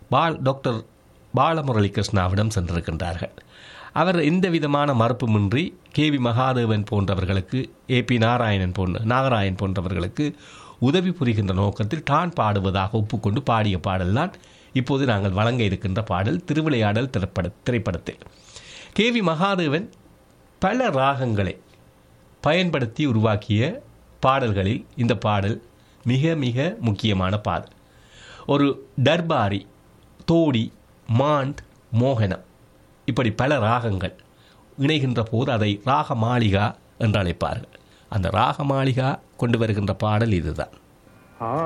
பால் doctor Balamurali கிருஷ்ணாவிடம் சென்றிருக்கின்றார்கள் அவர் எந்த விதமான மறுப்புமின்றி K V Mahadevan போன்றவர்களுக்கு ஏ பி நாராயணன் போன்ற நாகராயன் போன்றவர்களுக்கு உதவி புரிகின்ற நோக்கத்தில் தான் பாடுவதாக ஒப்புக்கொண்டு பாடிய பாடல்தான் இப்போது நாங்கள் வழங்க இருக்கின்ற பாடல் திருவிளையாடல் திரைப்பட திரைப்படத்தில் கே வி மகாதேவன் பல ராகங்களை பயன்படுத்தி உருவாக்கிய பாடல்களில் இந்த பாடல் மிக மிக முக்கியமான பாடல் ஒரு டர்பாரி தோடி மாண்ட் மோகனம் இப்படி பல ராகங்கள் இணைகின்ற போது அதை ராக மாளிகா என்று அழைப்பார்கள் அந்த ராக மாளிகா கொண்டு வருகின்ற பாடல் இதுதான் ஆ